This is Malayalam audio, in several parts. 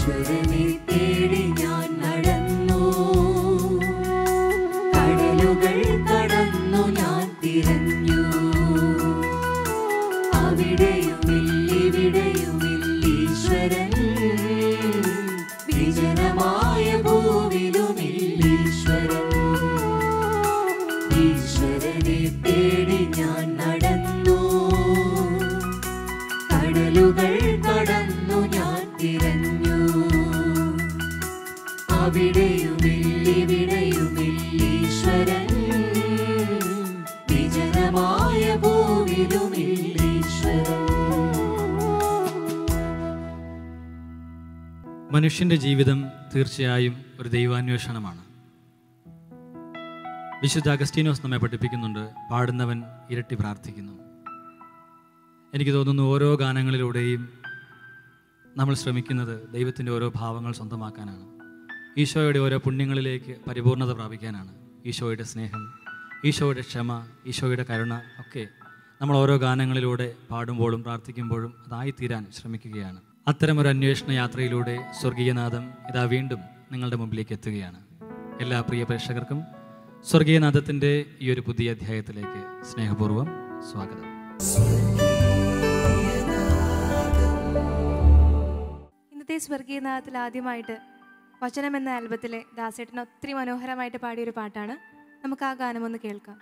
ഈശ്വരനെ തേടി ഞാൻ നടന്നു കടലുകൾ കടന്നു ഞാൻ തിരഞ്ഞു അവിടെയുമില്ലിവിടെയുമില്ലീശ്വരൻ വിജനമായ ഭൂവിലുമില്ലീശ്വരൻ ഈശ്വരനെ തേടി ഞാൻ നടന്നു കടലുകൾ കടന്നു ഞാൻ തിരഞ്ഞു അവിടെയുമില്ലിവിടെയുമില്ലീശ്വരൻ വിജനമായ ഭൂവിലുമില്ലീശ്വരൻ മനുഷ്യന്റെ ജീവിതം തീർച്ചയായും ഒരു ദൈവാന്വേഷണമാണ് വിശുദ്ധ അഗസ്റ്റീനോസ് നമ്മെ പഠിപ്പിക്കുന്നുണ്ട് പാടുന്നവൻ ഇരട്ടി പ്രാർത്ഥിക്കുന്നു എനിക്ക് തോന്നുന്നു ഓരോ ഗാനങ്ങളിലൂടെയും നമ്മൾ ശ്രമിക്കുന്നത് ദൈവത്തിൻ്റെ ഓരോ ഭാവങ്ങൾ സ്വന്തമാക്കാനാണ് ഈശോയുടെ ഓരോ പുണ്യങ്ങളിലേക്ക് പരിപൂർണത പ്രാപിക്കാനാണ് ഈശോയുടെ സ്നേഹം ഈശോയുടെ ക്ഷമ ഈശോയുടെ കരുണ ഒക്കെ നമ്മൾ ഓരോ ഗാനങ്ങളിലൂടെ പാടുമ്പോഴും പ്രാർത്ഥിക്കുമ്പോഴും അതായിത്തീരാൻ ശ്രമിക്കുകയാണ് അത്തരമൊരു അന്വേഷണ യാത്രയിലൂടെ സ്വർഗീയനാഥം ഇതാ വീണ്ടും നിങ്ങളുടെ മുമ്പിലേക്ക് എത്തുകയാണ് എല്ലാ പ്രിയ പ്രേക്ഷകർക്കും സ്വർഗീയനാഥത്തിൻ്റെ ഈ ഒരു പുതിയ അധ്യായത്തിലേക്ക് സ്നേഹപൂർവ്വം സ്വാഗതം ഇന്നത്തെ സ്വർഗീയനാഥത്തിൽ ആദ്യമായിട്ട് വചനം എന്ന ആൽബത്തിലെ ദാസേട്ടൻ ഒത്തിരി മനോഹരമായിട്ട് പാടിയൊരു പാട്ടാണ് നമുക്ക് ആ ഗാനം ഒന്ന് കേൾക്കാം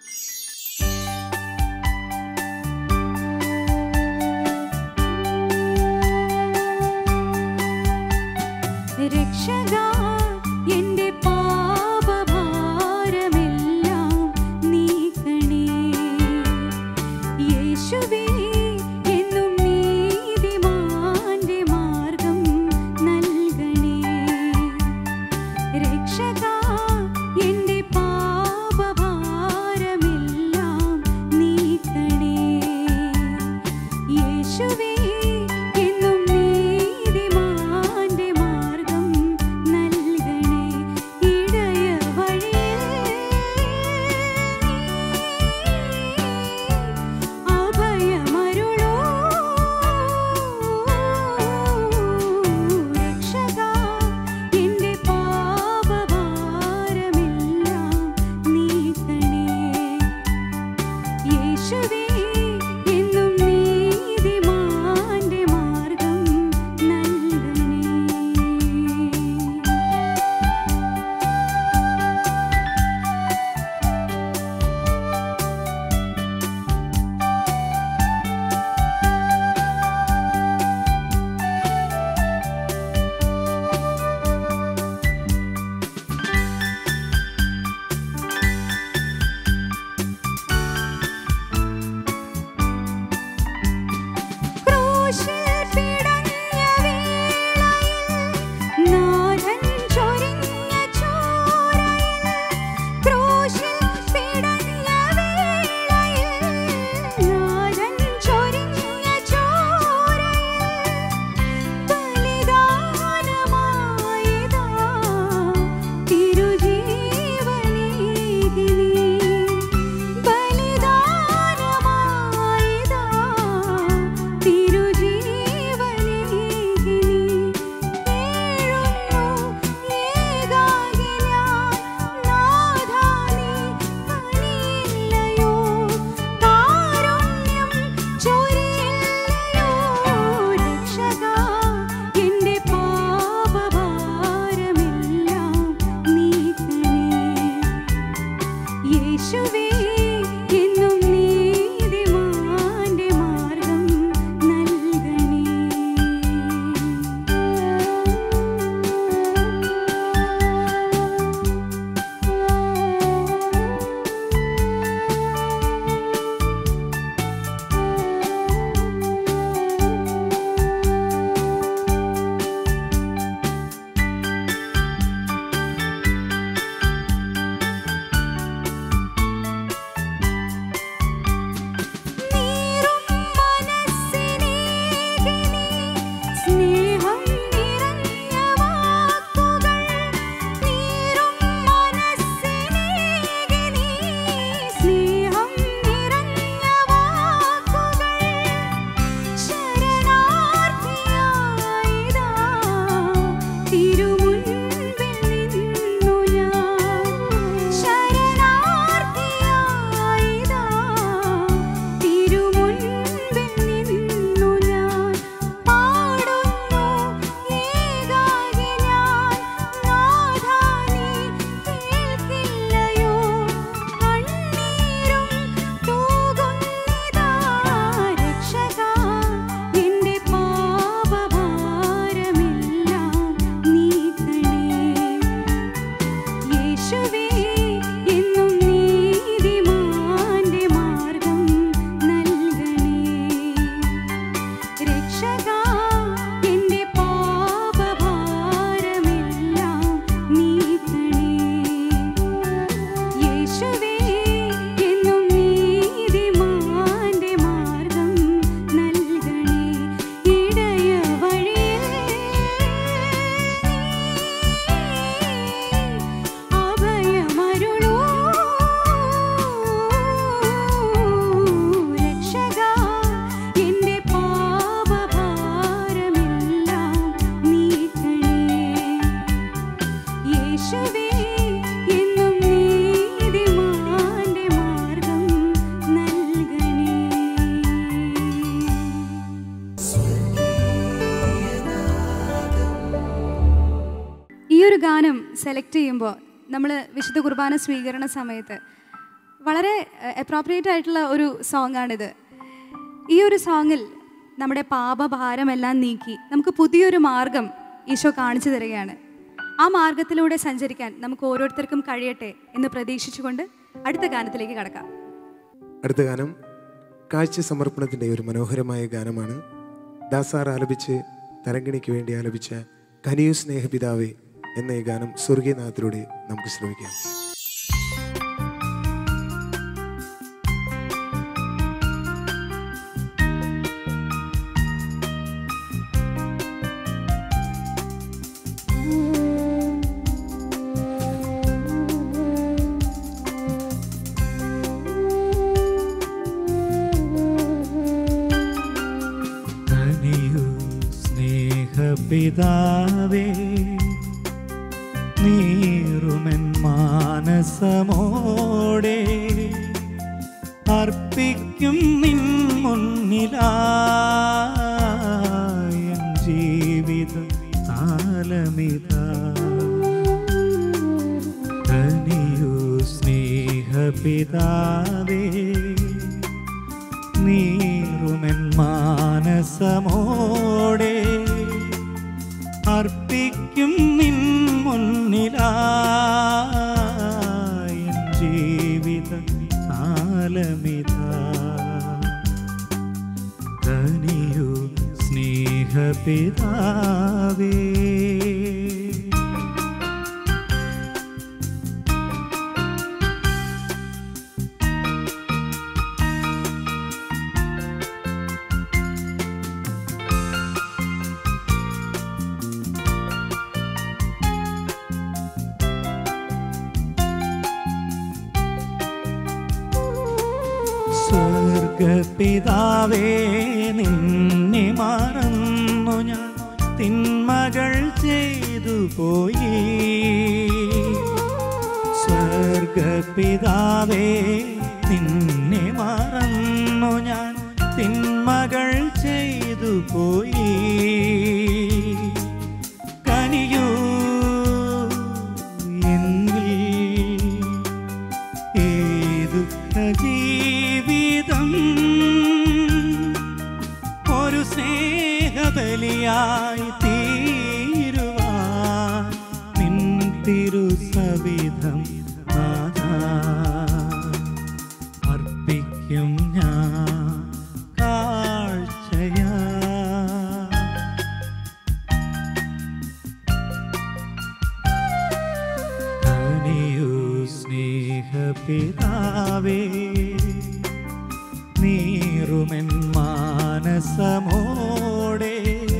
രക്ഷകാ എന്റെ പാപഭാരമെല്ലാം നീക്കണേ യേശുവേ എന്നും നീതിമാന്റെ മാർഗം നൽകണേ രക്ഷകാ എന്റെ പാപഭാരമെല്ലാം നീക്കണേ യേശുവേ എന്നും നീതിമാന്റെ മാർഗം നൽകണേ ഇടയ അഭയമരുളോ രക്ഷകാ എന്റെ പാപഭാരമെല്ലാം നീക്കണേ യേശുവേ എന്നും നീതിമാന്റെ മാർഗം നൽകണേ ക്രൂശിൽ പിടഞ്ഞ വേളയിൽ നാഥൻ ചൊരിഞ്ഞ ചോരയിൽ ക്രൂശിൽ പിടഞ്ഞ വേളയിൽ നാഥൻ ചൊരിഞ്ഞ ചോരയിൽ ബലിദാനമായിതാ തിരുജീവനേകി നീ ബലിദാനമായിതാ തിരുജീവനേകി നീ ഏഴുന്നു ഏകാകി ഞാൻ നാഥാ നീ കനിയില്ലയോ കാരുണ്യം ചൊരിയില്ലയോ രക്ഷകാ എന്റെ പാപഭാരമെല്ലാം നീക്കണേ യേശുവേ എന്നും നീതിമാന്റെ മാർഗം നൽകണേ സെലക്ട് ചെയ്യുമ്പോൾ നമ്മൾ വിശുദ്ധ കുർബാന സ്വീകരണ സമയത്ത് വളരെ അപ്രോപ്രിയേറ്റ് ആയിട്ടുള്ള ഒരു സോങ്ങാണിത് ഈ ഒരു സോങ്ങിൽ നമ്മുടെ പാപഭാരമെല്ലാം നീക്കി നമുക്ക് പുതിയൊരു മാർഗം ഈശോ കാണിച്ചു തരികയാണ് ആ മാർഗത്തിലൂടെ സഞ്ചരിക്കാൻ നമുക്ക് ഓരോരുത്തർക്കും കഴിയട്ടെ എന്ന് പ്രതീക്ഷിച്ചുകൊണ്ട് അടുത്ത ഗാനത്തിലേക്ക് കടക്കാം അടുത്ത ഗാനം കാഴ്ച സമർപ്പണത്തിൻ്റെ ഒരു മനോഹരമായ ഗാനമാണ് ദാസാർ ആലപിച്ച് തരങ്കിണിക്ക് വേണ്ടി ആലപിച്ച കനിയു സ്നേഹപിതാവേ എന്ന ഈ ഗാനം സ്വർഗീയനാഥത്തിലൂടെ നമുക്ക് ശ്രമിക്കാം കനിയു സ്നേഹപിതാവേ നീറുമെൻ മാനസമോടെ അർപ്പിക്കും നിൻ മുന്നിലായൻ ജീവിത കാലമിതാ കനിയു സ്നേഹപിതാവേ നീറുമെൻ മാനസമോടെ അർപ്പിക്കും നിൻ മുന്നിലായൻ ജീവിത കാലമിതാ കനിയു സ്നേഹപിതാവേ സ്വർഗപിതാവേ നിന്നെ മറന്നു ഞാൻ തിന്മകൾ ചെയ്തു പോയി സ്വർഗപിതാവേ നിന്നെ മറന്നു ഞാൻ തിന്മകൾ ചെയ്തു പോയി കനിയൂ എന്നിൽ ഈ ദുഃഖ ജീവിതം ഒരു സ്നേഹബലിയായി തീരുവാൻ നിൻ തിരുസവിധം നാഥാ, അർപ്പിക്കും ഞാൻ കാഴ്ചയാ കനിയു സ്നേഹപിതാവേ നീറുമെൻ മാനസമോടെ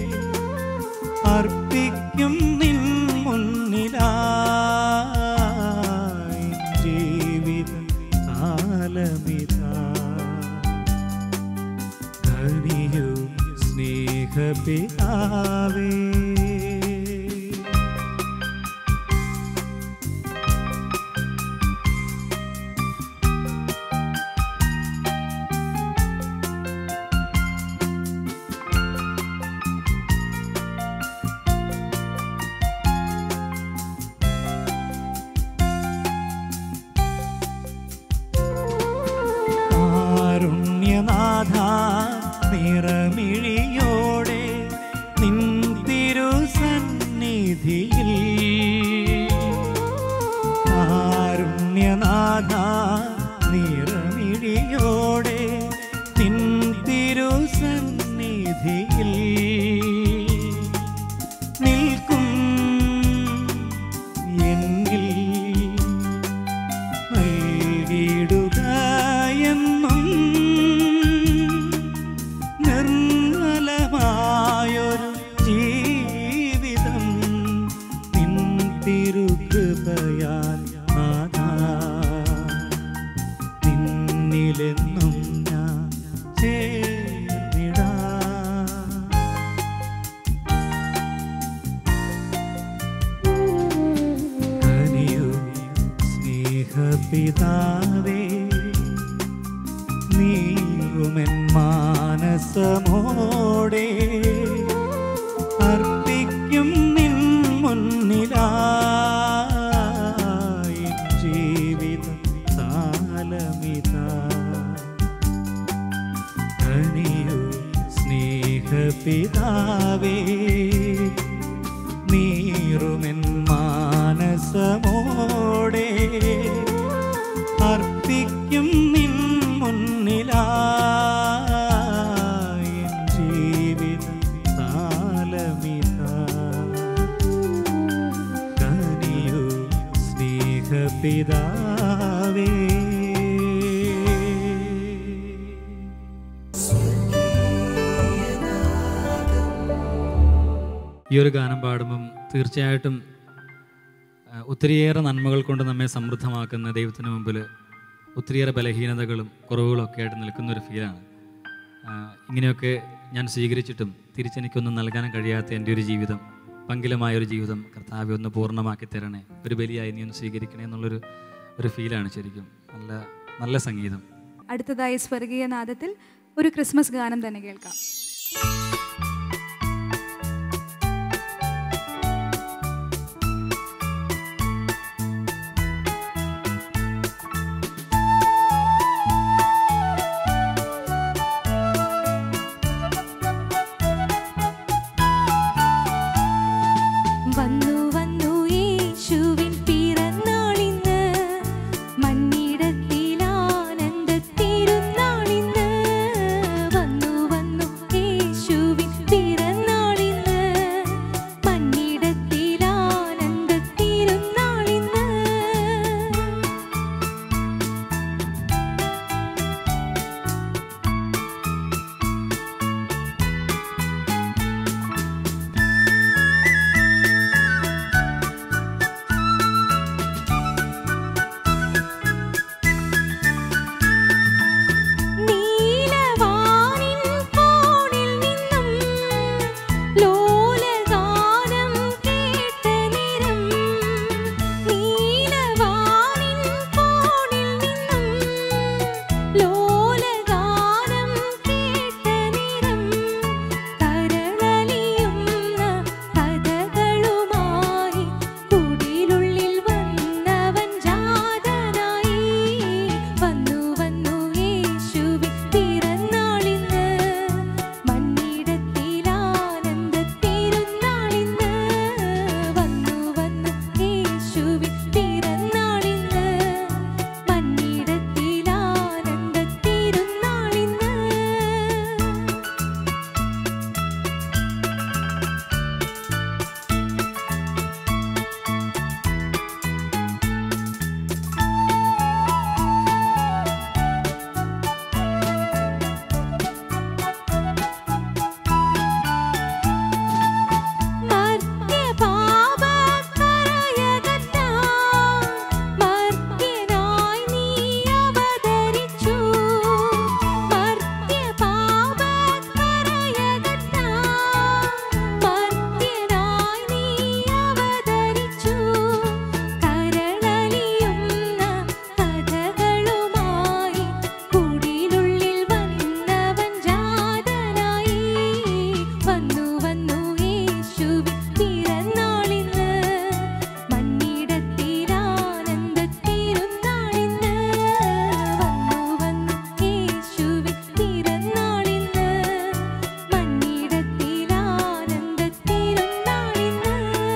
അർപ്പിക്കും നിൻ മുന്നിലായി ജീവിത കാലമിതാ കനിയു സ്നേഹപിതാവേ കാരുണ്യനാഥ നിറമിഴിയോടെ നിൻ തിരുസന്നിധിയിൽ കാരുണ്യനാഥ നിറമിഴിയോടെ നിൻ തിരുസന്നിധിയിൽ നിൽക്കും എന്നിൽ നൽകിയിടുക എന്നും നിർമ്മലമായൊരു ജീവിതം നിൻ തിരുകൃപയാൽ നാഥാ നിന്നിലെന്നും ഞാൻ ചേർന്നിടാ കനിയു സ്നേഹപിതാവേ നീറുമെൻ മാനസമോടെ അർപ്പിക്കും നിൻ മുന്നിലായി സ്നേഹപിതാവേ നീറുമെൻ മാനസമോടെ അർപ്പിക്കും നിൻ മുന്നിലായി എൻ ജീവിത കാലമിതാ കനിയൂ സ്നേഹപിതാവേ ഈ ഒരു ഗാനം പാടുമ്പം തീർച്ചയായിട്ടും ആ, ഒത്തിരിയേറെ നന്മകൾ കൊണ്ട് നമ്മെ സമൃദ്ധമാക്കുന്ന ദൈവത്തിന് മുമ്പിൽ ഒത്തിരിയേറെ ബലഹീനതകളും കുറവുകളും ഒക്കെ ആയിട്ട് നിൽക്കുന്ന ഒരു ഫീലാണ് ആ, ഇങ്ങനെയൊക്കെ ഞാൻ സ്വീകരിച്ചിട്ടും തിരിച്ചെനിക്കൊന്നും നൽകാൻ കഴിയാത്ത എൻ്റെ ഒരു ജീവിതം പങ്കിലമായ ഒരു ജീവിതം കർത്താവെ ഒന്ന് പൂർണ്ണമാക്കി തരണേ ഒരു ബലിയായി നീ ഒന്ന് സ്വീകരിക്കണേ എന്നുള്ളൊരു ഒരു ഫീലാണ് ശരിക്കും നല്ല നല്ല സംഗീതം അടുത്തതായി സ്വർഗീയ നാദത്തിൽ ഒരു ക്രിസ്മസ് ഗാനം തന്നെ കേൾക്കാം വന്നു വന്നു യേശുവിൻ പിറന്നാളിന്ന് മണ്ണിടത്തിൽ ആനന്ദത്തിരുന്നാളിന്ന് വന്നു വന്നു യേശുവിൻ പിറന്നാളിന്ന് മണ്ണിടത്തിൽ ആനന്ദത്തിരുന്നാളിന്ന് നീലവാനിൻ കോണിൽ നിന്നും ലോലഗാനം കേട്ട നേരം നീലവാനിൻ കോണിൽ നിന്നും ലോലഗാനം കേട്ട നേരം കരളലിയുന്ന കഥകളുമായി കുടിലുള്ളിൽ വന്നവൻ ജാതനായി വന്നു വന്നു യേശുവിൻ പിറന്നാളിന്ന് മണ്ണിടത്തിൽ ആനന്ദത്തിരുന്നാളിന്ന് വന്നു വന്നു യേശുവിൻ പിറന്നാളിന്ന് മണ്ണിടത്തിൽ ആനന്ദത്തിരുന്നാളിന്ന് മർത്യപാപകരയകറ്റാൻ മർത്യനായി നീ അവതരിച്ചു മർത്യപാപകരയകറ്റാൻ മർത്യനായി നീ അവതരിച്ചു കരളലിയുന്ന കഥകളുമായി കുടിലുള്ളിൽ വന്നവൻ ജാതനായി വന്നു വന്നു യേശുവിൻ പിറന്നാളിന്ന് മണ്ണിടത്തിൽ ആനന്ദത്തിരുന്നാളിന്ന് വന്നു വന്നു യേശുവിൻ പിറന്നാളിന്ന് മണ്ണിടത്തിൽ ആനന്ദത്തിരുന്നാളിന്ന്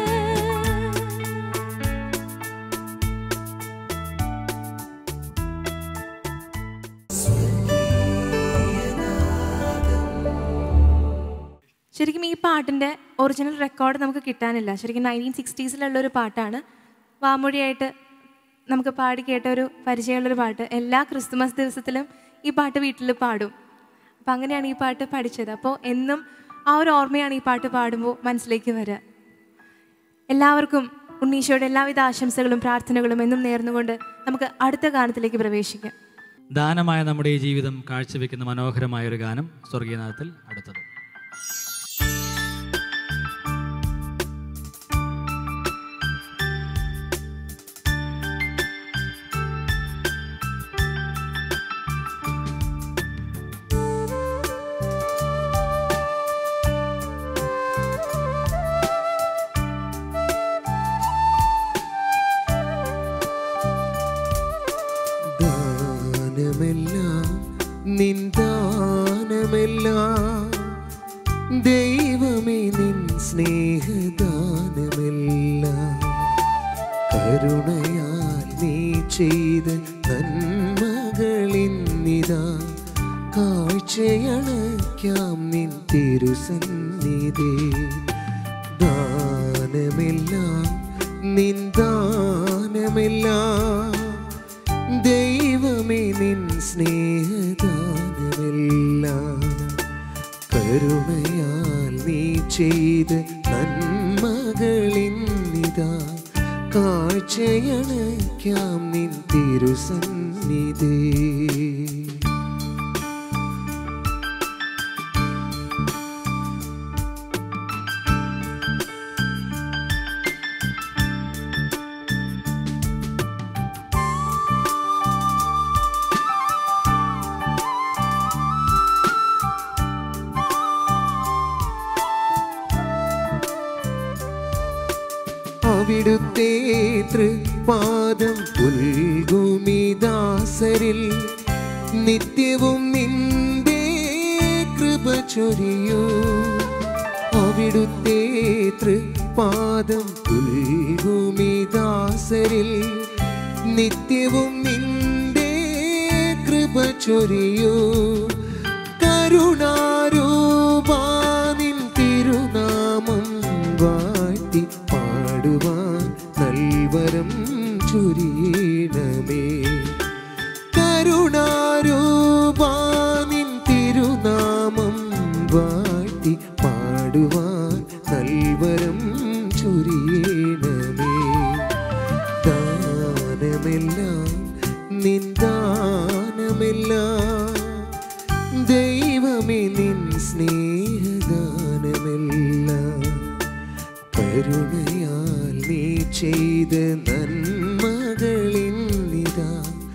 ശരിക്കും ഈ പാട്ടിൻ്റെ ഒറിജിനൽ റെക്കോർഡ് നമുക്ക് കിട്ടാനില്ല ശരിക്കും നയൻറ്റീൻ സിക്സ്റ്റീസിലുള്ള ഒരു പാട്ടാണ് വാമൊഴിയായിട്ട് നമുക്ക് പാടി കേട്ട ഒരു പരിചയമുള്ളൊരു പാട്ട് എല്ലാ ക്രിസ്തുമസ് ദിവസത്തിലും ഈ പാട്ട് വീട്ടിൽ പാടും അപ്പം അങ്ങനെയാണ് ഈ പാട്ട് പഠിച്ചത് അപ്പോൾ എന്നും ആ ഒരു ഓർമ്മയാണ് ഈ പാട്ട് പാടുമ്പോൾ മനസ്സിലേക്ക് വരിക എല്ലാവർക്കും ഉണ്ണീശോയുടെ എല്ലാവിധ ആശംസകളും പ്രാർത്ഥനകളും എന്നും നേർന്നുകൊണ്ട് നമുക്ക് അടുത്ത ഗാനത്തിലേക്ക് പ്രവേശിക്കാം ദാനമായ നമ്മുടെ ഈ ജീവിതം കാഴ്ചവെക്കുന്ന മനോഹരമായ ഒരു ഗാനം സ്വർഗീയനാഥത്തിൽ അടുത്തത് ദാനമെല്ലാം നിന്ദാനമെല്ലാം ദൈവമേ നിൻ സ്നേഹദാനമെല്ലാം കരുണയാൽ നീ ചെയ്ത നന്മകളിന്നിതാ കാഴ്ചയണയ്ക്കാം നിൻ തിരുസന്നിധി ദാനമെല്ലാം നിൻ ദാനമെല്ലാം ദൈവമേ നിൻ സ്നേഹദാനമെല്ലാം കരുണയാൽ നീ ചെയ്ത് നന്മകളിന്നിതാ കാഴ്ചയണയ്ക്കാം നിൻ തിരുസന്നിധി അവിടുത്തെ തൃപാദം പുൽഭൂമിദാസരിൽ നിത്യവും നിന്റെ കൃപ ചൊരിയൂ അവിടുത്തെ തൃപാദം പുൽഭൂമിദാസരിൽ നിത്യവും നിന്റെ കൃപ ചൊരിയൂ കരുണാരൂപാനിൻ തിരുനാമം വാഴ്ത്തി പാടുവാൻ നൽവരം ചൊരിയണമേ കരുണാരൂപാനിൻ തിരുനാമം വാഴ്ത്തി പാടുവാൻ നൽവരം ചൊരിയണമേ ദാനമെല്ലാം നിന്ദാനമെല്ലാം ദൈവമേ നിൻ സ്നേഹദാനമെല്ലാം കരുണയാൽ നീ ചെയ്ത നന്മകളിന്നിതാ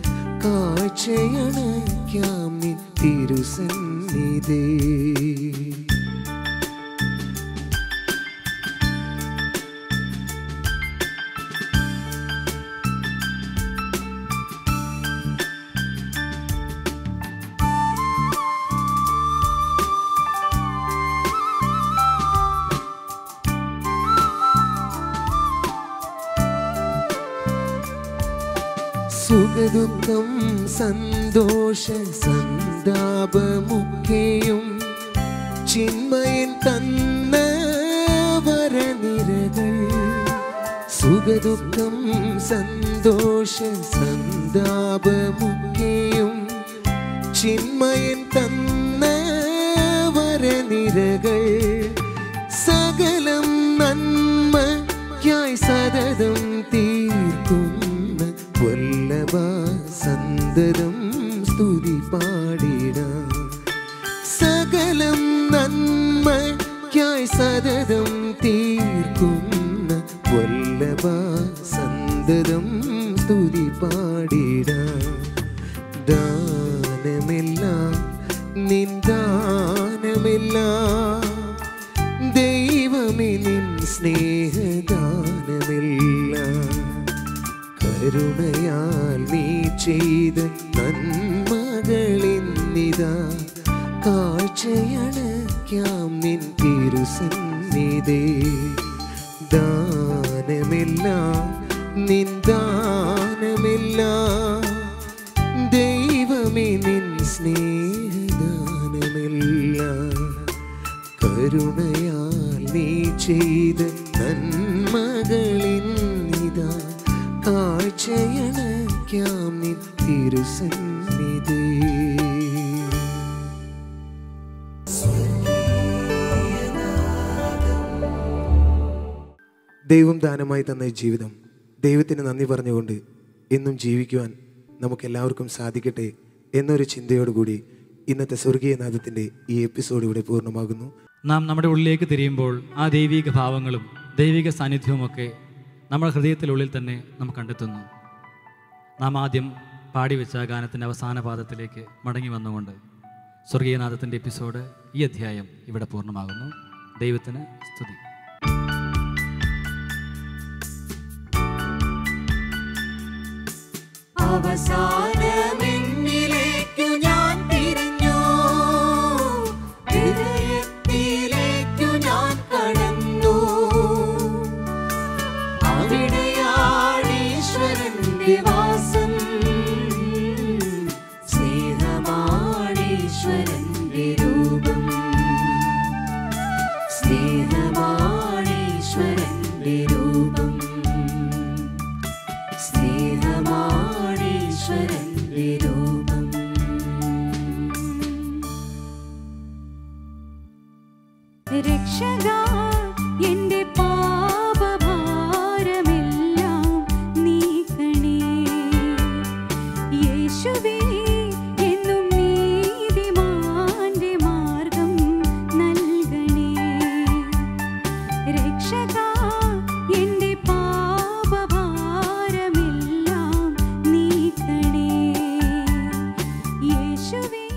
കാഴ്ചയണയ്ക്കാം നിൻ തിരുസന്നിധി സുഖദുഃഖം സന്തോഷ സന്താപമൊക്കെയും ചിന്മയൻ തന്ന വരനിരകൾ സുഖദുഃഖം സന്തോഷ സന്താപമൊക്കെയും ചിന്മയൻ തന്ന വരനിരകൾ സകലം നന്മയ്ക്കായി സതതം തീർക്കുന്ന വല്ലഭ സന്തതം സ്തുതി പാടിടാം സകലം നന്മയ്ക്കായി സതതം തീർക്കുന്ന വല്ലഭ സന്തതം സ്തുതി പാടിടാം ദാനമെല്ലാം നിന്ദാനമെല്ലാം ദൈവമേ നിൻ സ്നേഹദാനമെല്ലാം കരുണയാൽ നീ ചെയ്ത നന്മകളിന്നിതാ കാഴ്ചയണയ്ക്കാം നിൻ തിരുസന്നിധി ദാനമെല്ലാം നിന്ദാനമെല്ലാം ദൈവമേ നിൻ സ്നേഹദാനമെല്ലാം കരുണയാൽ നീ ചെയ്ത നന്മകളിന്നിതാ കാഴ്ചയണയ്ക്കാം നിൻ തിരുസന്നിധി ദൈവം ദാനമായി തന്ന ഈ ജീവിതം ദൈവത്തിന് നന്ദി പറഞ്ഞുകൊണ്ട് എന്നും ജീവിക്കുവാൻ നമുക്കെല്ലാവർക്കും സാധിക്കട്ടെ എന്നൊരു ചിന്തയോടുകൂടി ഇന്നത്തെ സ്വർഗീയനാഥത്തിൻ്റെ ഈ എപ്പിസോഡ് ഇവിടെ പൂർണ്ണമാകുന്നു നാം നമ്മുടെ ഉള്ളിലേക്ക് തിരിയുമ്പോൾ ആ ദൈവിക ഭാവങ്ങളും ദൈവിക സാന്നിധ്യവുമൊക്കെ നമ്മുടെ ഹൃദയത്തിനുള്ളിൽ തന്നെ നമുക്ക് കണ്ടെത്തുന്നു നാം ആദ്യം പാടിവെച്ച ആ ഗാനത്തിൻ്റെ അവസാന പാദത്തിലേക്ക് മടങ്ങി വന്നുകൊണ്ട് സ്വർഗീയനാഥത്തിൻ്റെ എപ്പിസോഡ് ഈ അധ്യായം ഇവിടെ പൂർണ്ണമാകുന്നു ദൈവത്തിന് സ്തുതി അവസാനമെന്നിലേക്കു ഞാൻ തിരിഞ്ഞു ഹൃദയത്തിലെ സ്നേഹമാണീശ്വരന്റെ രൂപം സ്നേഹമാണീശ്വരന്റെ രൂപം സ്നേഹമാണീശ്വരന്റെ രൂപം രക്ഷക എന്റെ പാപഭാരമെല്ലാം നീക്കണേ യേശുവേ എന്നും നീതിമാന്റെ മാർഗം നൽകണേ രക്ഷക എന്റെ പാപഭാരമെല്ലാം നീക്കണേ യേശുവേ